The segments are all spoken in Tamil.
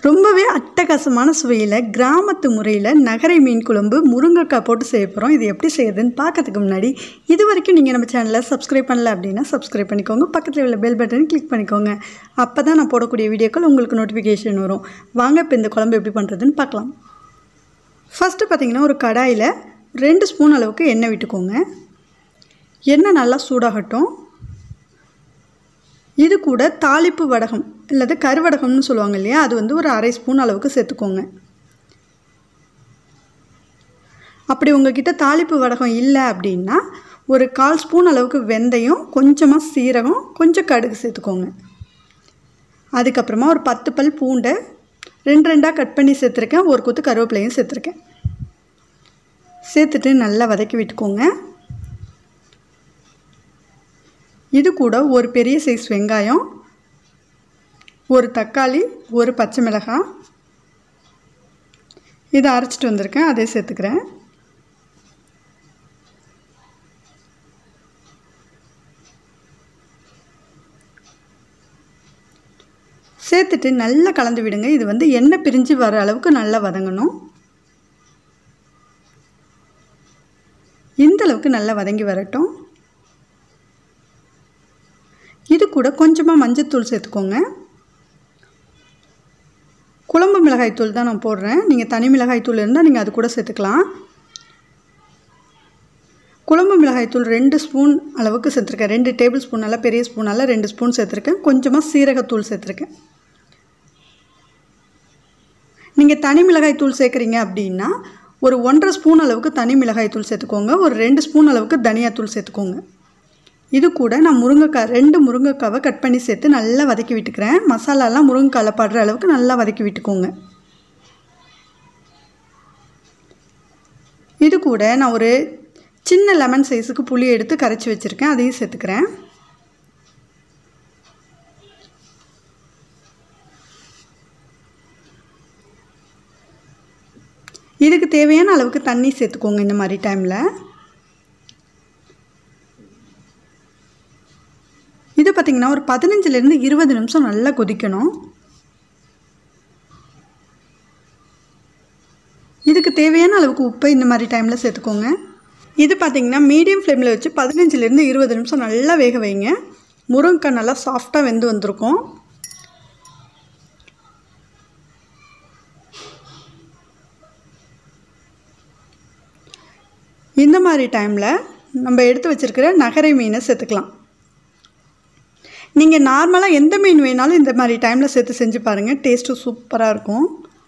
ரொம்பவே அட்டகாசமான சுவையில் கிராமத்து முறையில் நகரை மீன் குழம்பு முருங்கைக்காய் போட்டு செய்ய போகிறோம் இது எப்படி செய்யுதுன்னு பார்க்கறதுக்கு முன்னாடி இது வரைக்கும் நீங்கள் நம்ம சேனலை சப்ஸ்கிரைப் பண்ணல அப்படின்னா சப்ஸ்கிரைப் பண்ணிக்கோங்க பக்கத்தில் உள்ள பெல் பட்டனை கிளிக் பண்ணிக்கோங்க அப்போ தான் நான் போடக்கூடிய வீடியோக்கள் உங்களுக்கு நோட்டிஃபிகேஷன் வரும் வாங்க இப்போ இந்த குழம்பு எப்படி பண்ணுறதுன்னு பார்க்கலாம் ஃபஸ்ட்டு பார்த்தீங்கன்னா ஒரு கடாயில் ரெண்டு ஸ்பூன் அளவுக்கு எண்ணெய் விட்டுக்கோங்க எண்ணெய் நல்லா சூடாகட்டும் இது கூட தாளிப்பு வடகம் அல்லது கருவடகம்னு சொல்லுவாங்க இல்லையா அது வந்து ஒரு அரை ஸ்பூன் அளவுக்கு சேர்த்துக்கோங்க அப்படி உங்ககிட்ட தாளிப்பு வடகம் இல்லை அப்படின்னா ஒரு கால் ஸ்பூன் அளவுக்கு வெந்தயம் கொஞ்சமாக சீரகம் கொஞ்சம் கடுகு சேர்த்துக்கோங்க அதுக்கப்புறமா ஒரு பத்து பல் பூண்டை ரெண்டு ரெண்டாக கட் பண்ணி சேர்த்துருக்கேன் ஒரு கொத்து கருவேப்பிலையும் சேர்த்துருக்கேன் சேர்த்துட்டு நல்லா வதக்கி விட்டுக்கோங்க இது கூட ஒரு பெரிய சைஸ் வெங்காயம் ஒரு தக்காளி ஒரு பச்சை மிளகாய் இதை அரைச்சிட்டு வந்திருக்கேன் அதே சேர்த்துக்கிறேன் சேர்த்துட்டு நல்லா கலந்து விடுங்க இது வந்து எண்ணெய் பிரிஞ்சு வர அளவுக்கு நல்லா வதங்கணும் இந்த அளவுக்கு நல்லா வதங்கி வரட்டும் இது கூட கொஞ்சமாக மஞ்சத்தூள் சேர்த்துக்கோங்க குழம்பு மிளகாய்த்தூள் தான் நான் போடுறேன் நீங்கள் தனி மிளகாய்த்தூள் இருந்தால் நீங்கள் அது கூட சேர்த்துக்கலாம் குழம்பு மிளகாய்த்தூள் ரெண்டு ஸ்பூன் அளவுக்கு சேர்த்துருக்கேன் ரெண்டு டேபிள் ஸ்பூனால பெரிய ஸ்பூனால் ரெண்டு ஸ்பூன் சேர்த்துருக்கேன் கொஞ்சமாக சீரகத்தூள் சேர்த்துருக்கேன் நீங்கள் தனி மிளகாய்த்தூள் சேர்க்குறீங்க அப்படின்னா ஒரு ஒன்றரை ஸ்பூன் அளவுக்கு தனி மிளகாய்த்தூள் சேர்த்துக்கோங்க ஒரு ரெண்டு ஸ்பூன் அளவுக்கு தனியாத்தூள் சேர்த்துக்கோங்க இது கூட நான் முருங்கைக்காய் ரெண்டு முருங்கைக்காவை கட் பண்ணி சேர்த்து நல்லா வதக்கி விட்டுக்கிறேன் மசாலாலாம் முருங்கைக்காயில் படுற அளவுக்கு நல்லா வதக்கி விட்டுக்கோங்க இது கூட நான் ஒரு சின்ன லெமன் சைஸுக்கு புளி எடுத்து கரைச்சி வச்சுருக்கேன் அதையும் சேர்த்துக்கிறேன் இதுக்கு தேவையான அளவுக்கு தண்ணி சேர்த்துக்கோங்க இந்த மாதிரி டைமில் இது பார்த்திங்கன்னா ஒரு பதினஞ்சுலேருந்து இருபது நிமிஷம் நல்லா கொதிக்கணும் இதுக்கு தேவையான அளவுக்கு உப்பை இந்த மாதிரி டைமில் சேர்த்துக்கோங்க இது பார்த்திங்கன்னா மீடியம் ஃப்ளேமில் வச்சு பதினஞ்சுலேருந்து இருபது நிமிஷம் நல்லா வேக வைங்க முருங்கைக்காய் நல்லா சாஃப்டாக வெந்து வந்திருக்கும் இந்த மாதிரி டைமில் நம்ம எடுத்து வச்சுருக்கிற நகரை மீனை சேர்த்துக்கலாம் நீங்கள் நார்மலாக எந்த மீன் வேணாலும் இந்த மாதிரி டைமில் சேர்த்து செஞ்சு பாருங்கள் டேஸ்ட்டு சூப்பராக இருக்கும்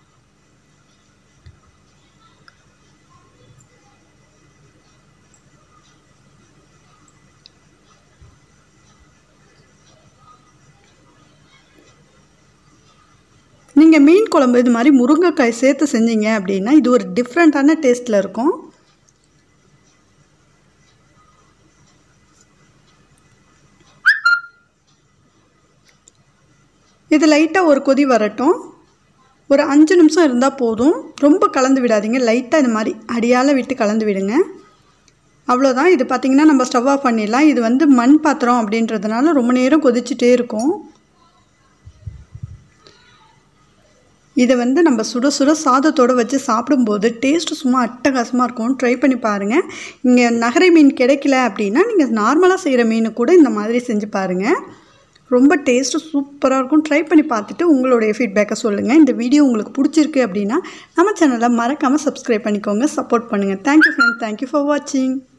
நீங்கள் மீன் குழம்பு இது மாதிரி முருங்கைக்காய் சேர்த்து செஞ்சீங்க அப்படின்னா இது ஒரு டிஃப்ரெண்ட்டான டேஸ்ட்டில் இருக்கும் இது லைட்டாக ஒரு கொதி வரட்டும் ஒரு அஞ்சு நிமிஷம் இருந்தால் போதும் ரொம்ப கலந்து விடாதீங்க லைட்டாக இது மாதிரி அடியால் விட்டு கலந்து விடுங்க அவ்வளோதான் இது பார்த்திங்கன்னா நம்ம ஸ்டவ் ஆஃப் பண்ணிடலாம் இது வந்து மண் பாத்திரம் அப்படின்றதுனால ரொம்ப நேரம் கொதிச்சுட்டே இருக்கும் இதை வந்து நம்ம சுட சுட சாதத்தோடு வச்சு சாப்பிடும்போது டேஸ்ட்டு சும்மா அட்டகாசமாக இருக்கும் ட்ரை பண்ணி பாருங்கள் இங்கே நகரை மீன் கிடைக்கல அப்படின்னா நீங்கள் நார்மலாக செய்கிற மீன் கூட இந்த மாதிரி செஞ்சு பாருங்கள் ரொம்ப டேஸ்ட்டு சூப்பராக இருக்கும் ட்ரை பண்ணி பார்த்துட்டு உங்களுடைய ஃபீட்பேக்கை சொல்லுங்கள் இந்த வீடியோ உங்களுக்கு பிடிச்சிருக்கு அப்படின்னா நம்ம சேனலை மறக்காமல் சப்ஸ்கிரைப் பண்ணிக்கோங்க சப்போர்ட் பண்ணுங்கள் தேங்க்யூ ஃப்ரெண்ட் தேங்க்யூ ஃபார் வாட்சிங்